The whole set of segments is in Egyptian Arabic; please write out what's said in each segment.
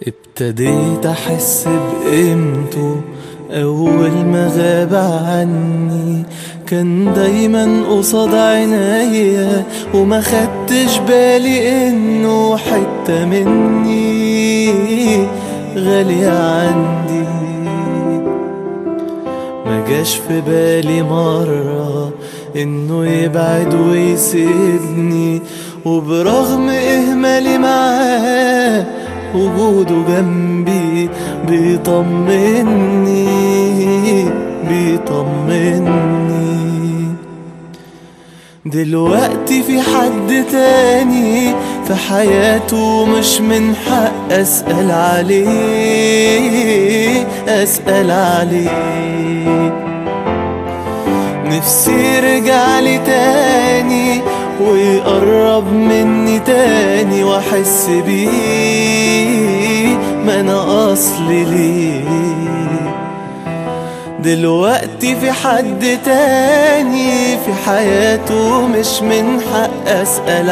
ابتديت احس بقيمته اول ما غاب عني كان دايما قصاد عينيا وما خدتش بالي انه حتة مني غالية عندي ما جاش في بالي مرة انه يبعد ويسيبني وبرغم اهمالي معاه وجوده جنبي بيطمني بيطمني دلوقتي في حد تاني في حياته مش من حق أسأل عليه أسأل عليه نفسي يرجع لي تاني ويقرب مني تاني واحس بيه ما انا اصلي ليه دلوقتي في حد تاني في حياته مش من حق اسأل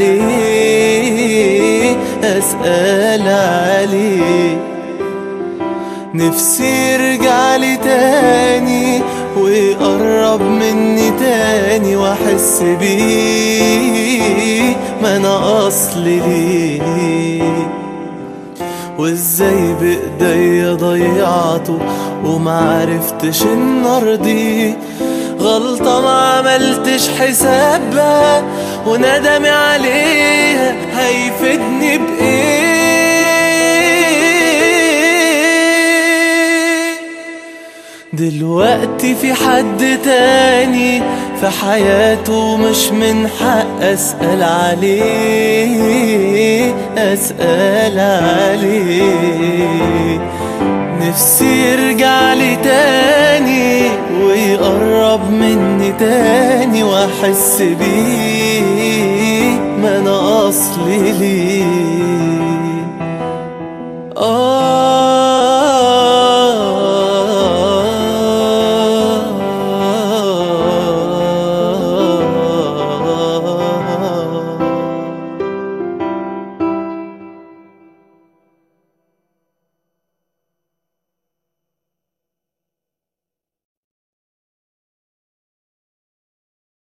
عليه اسأل عليه نفسي يرجع لي تاني ويقرب مني تاني واحس بيه ما انا اصلي ليه وازاي بايديا ضيعته ومعرفتش ان ارضيه غلطة ما عملتش حسابها وندمي عليها هيفيدني بإيه دلوقتي في حد تاني في حياته مش من حق أسأل عليه أسأل عليه نفسي يرجع لي تاني ويقرب مني تاني واحس بيه ما انا اصلي ليه